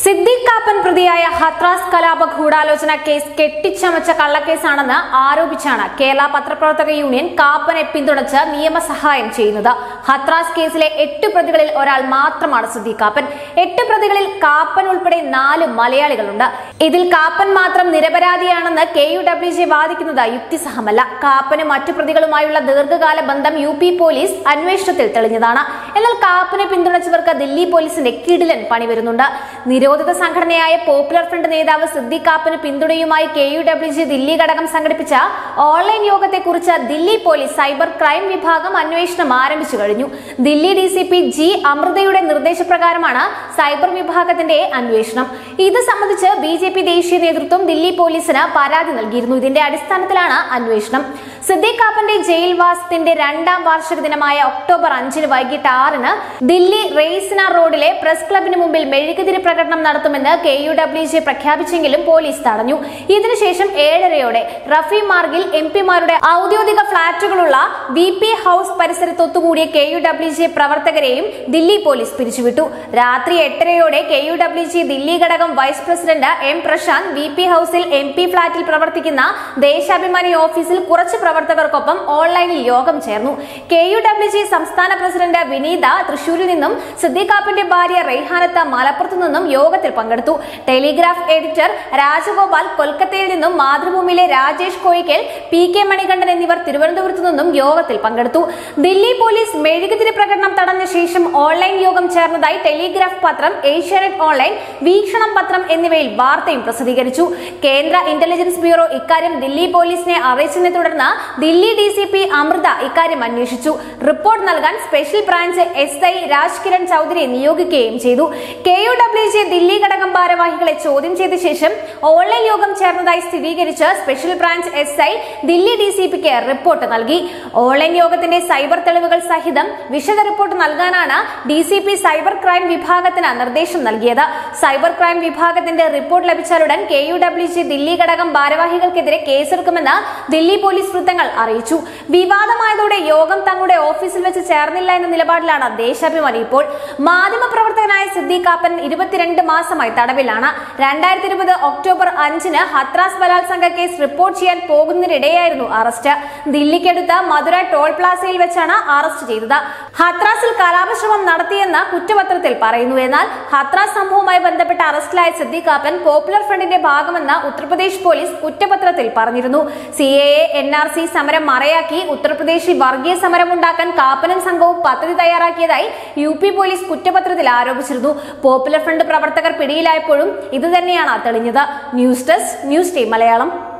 സിദ്ദീഖ് കാപ്പൻ പ്രതിയായ ഹത്രാസ് കലാപ ഗൂഢാലോചന കേസ് കെട്ടിച്ചമച്ച കള്ളക്കേസാണെന്ന് ആരോപിച്ചാണ് കേരള പത്രപ്രവർത്തക യൂണിയൻ കാപ്പനെ പിന്തുണച്ച് നിയമസഹായം ചെയ്യുന്നത് ഹത്രാസ് കേസിലെ എട്ട് പ്രതികളിൽ ഒരാൾ മാത്രമാണ് സിദ്ദീഖ് കാപ്പൻ എട്ട് പ്രതികളിൽ കാപ്പൻ ഉൾപ്പെടെ നാല് മലയാളികളുണ്ട് ഇതിൽ കാപ്പൻ മാത്രം നിരപരാധിയാണെന്ന് കെ യു ഡബ്ല്യു ജെ വാദിക്കുന്നത് യുക്തിസഹമല്ല കാപ്പന് മറ്റു പ്രതികളുമായുള്ള ദീർഘകാല ബന്ധം യു പി പോലീസ് അന്വേഷണത്തിൽ തെളിഞ്ഞതാണ് എന്നാൽ കാപ്പനെ പിന്തുണച്ചവർക്ക് ദില്ലി പോലീസിന്റെ കിടിലൻ പണി വരുന്നുണ്ട് നിരോധിത സംഘടനയായ പോപ്പുലർ ഫ്രണ്ട് നേതാവ് സിദ്ദിഖ് കാപ്പന് പിന്തുണയുമായി K U W G Delhi ഘടകം സംഘടിപ്പിച്ച ഓൺലൈൻ യോഗത്തെക്കുറിച്ച് ദില്ലി പോലീസ് സൈബർ ക്രൈം വിഭാഗം അന്വേഷണം ആരംഭിച്ചു കഴിഞ്ഞു Delhi D C P G അമൃതയുടെ നിർദ്ദേശപ്രകാരമാണ് സൈബർ വിഭാഗത്തിന്റെ അന്വേഷണം ഇത് സംബന്ധിച്ച് ബി ജെ പി ദേശീയ നേതൃത്വം ദില്ലി പോലീസിന് പരാതി നൽകിയിരുന്നു ഇതിന്റെ അടിസ്ഥാനത്തിലാണ് അന്വേഷണം സിദ്ദീഖ് കാപ്പന്റെ ജയിൽവാസത്തിന്റെ രണ്ടാം വാർഷിക ദിനമായ ഒക്ടോബർ അഞ്ചിന് വൈകിട്ട് ആറിന് ദില്ലി റെയ്സിന റോഡിലെ പ്രസ് ക്ലബിന് മുമ്പിൽ മെഴുകുതിരി പ്രകടനം നടത്തുമെന്ന് കെ യു ഡബ്ല്യു ജെ പ്രഖ്യാപിച്ചെങ്കിലും പോലീസ് തടഞ്ഞു ഇതിനുശേഷം ഏഴരയോടെ റഫി മാർഗിൽ എം പിമാരുടെ ഔദ്യോഗിക ഫ്ളാറ്റുകളുള്ള വി പി ഹൌസ് പരിസരത്ത് ഒത്തുകൂടിയ കെ യു ഡബ്ല്യു ജെ പ്രവർത്തകരെയും ദില്ലി പോലീസ് പിരിച്ചുവിട്ടു രാത്രി എട്ടരയോടെ K U W G Delhi ഘടകം vice president M Prashanth V P ഹൌസിൽ എം പി ഫ്ളാറ്റിൽ പ്രവർത്തിക്കുന്ന ദേശാഭിമാനി ഓഫീസിൽ കുറച്ച് പ്രവർത്തകർക്കൊപ്പം ഓൺലൈനിൽ യോഗം ചേർന്നു കെ യു ഡബ്ല്യു ജി സംസ്ഥാന പ്രസിഡന്റ് വിനീത തൃശൂരിൽ നിന്നും സിദ്ദീഖ് കാപ്പന്റെ ഭാര്യ റെയ്ഹാനത്ത മലപ്പുറത്തു നിന്നും യോഗത്തിൽ പങ്കെടുത്തു ടെലിഗ്രാഫ് എഡിറ്റർ രാജഗോപാൽ കൊൽക്കത്തയിൽ നിന്നും മാതൃഭൂമിയിലെ രാജേഷ് കോയിക്കൽ പി കെ മണികണ്ഠൻ എന്നിവർ തിരുവനന്തപുരത്തു നിന്നും യോഗത്തിൽ പങ്കെടുത്തു ദില്ലി പോലീസ് മെഴുകുതിരി പ്രകടനം തടഞ്ഞ ശേഷം ഓൺലൈൻ യോഗം ചേർന്നതായി ടെലിഗ്രാഫ് പത്രം ഏഷ്യാനെറ്റ് ഓൺലൈൻ വീക്ഷണം പത്രം എന്നിവയിൽ വാർത്തയും പ്രസിദ്ധീകരിച്ചു കേന്ദ്ര ഇന്റലിജൻസ് ബ്യൂറോ ഇക്കാര്യം ദില്ലി പോലീസിനെ അറിയിച്ചതിനെ തുടർന്ന് Delhi D C P Amrutha ഇക്കാര്യം അന്വേഷിച്ചു റിപ്പോർട്ട് നൽകാൻ special branch S I Raj Kiran ചൌധരിയെ നിയോഗിക്കുകയും ചെയ്തു K U W J Delhi ഘടകം ഭാരവാഹികളെ ചോദ്യം ചെയ്ത ശേഷം ഓൺലൈൻ യോഗം ചേർന്നതായി സ്ഥിരീകരിച്ച് special branch S I Delhi D C പിക്ക് റിപ്പോർട്ട് നൽകി ഓൺലൈൻ യോഗത്തിന്റെ സൈബർ തെളിവുകൾ സഹിതം വിശദ റിപ്പോർട്ട് നൽകാനാണ് D C P cyber crime വിഭാഗത്തിന് നിർദ്ദേശം നൽകിയത് സൈബർ ക്രൈം വിഭാഗത്തിന്റെ റിപ്പോർട്ട് ലഭിച്ചാലുടൻ K U W J Delhi ഘടകം ഭാരവാഹികൾക്കെതിരെ കേസെടുക്കുമെന്ന് ദില്ലി പോലീസ് വൃത്തങ്ങൾ അറിയിച്ചു വിവാദമായതോടെ യോഗം തങ്ങളുടെ ഓഫീസിൽ വെച്ച് ചേർന്നില്ല എന്ന നിലപാടിലാണ് ദേശാഭിമാനി ഇപ്പോൾ മാധ്യമപ്രവർത്തകനായ സിദ്ദീഖ് കാപ്പൻ ഇരുപത്തിരണ്ട് മാസമായി തടവിലാണ് രണ്ടായിരത്തി ഇരുപത് ഒക്ടോബർ അഞ്ചിന് ഹത്രാസ് ബലാത്സംഗ കേസ് റിപ്പോർട്ട് ചെയ്യാൻ പോകുന്നതിനിടെയായിരുന്നു അറസ്റ്റ് ദില്ലിക്കടുത്ത് മധുര ടോൾ പ്ലാസയിൽ വെച്ചാണ് അറസ്റ്റ് ചെയ്തത് ഹത്രാസിൽ കലാപശ്രമം നടത്തിയെന്ന കുറ്റപത്രത്തിൽ പറയുന്നു എന്നാൽ ഹത്രാസ് സംഭവവുമായി ബന്ധപ്പെട്ട അറസ്റ്റിലായ സിദ്ദീഖ് കാപ്പൻ പോപ്പുലർ ഫ്രണ്ടിന്റെ ഭാഗമെന്ന് ഉത്തർപ്രദേശ് പോലീസ് കുറ്റപത്രത്തിൽ പറഞ്ഞിരുന്നു C A N R C സമരം മറയാക്കി ഉത്തർപ്രദേശിൽ വർഗീയ സമരമുണ്ടാക്കാൻ കാപ്പനും സംഘവും പദ്ധതി തയ്യാറാക്കിയതായി യു പി പോലീസ് കുറ്റപത്രത്തിൽ ആരോപിച്ചിരുന്നു പോപ്പുലർ ഫ്രണ്ട് പ്രവർത്തകർ പിടിയിലായപ്പോഴും ഇത് തന്നെയാണ് തെളിഞ്ഞത് news desk news team Malayalam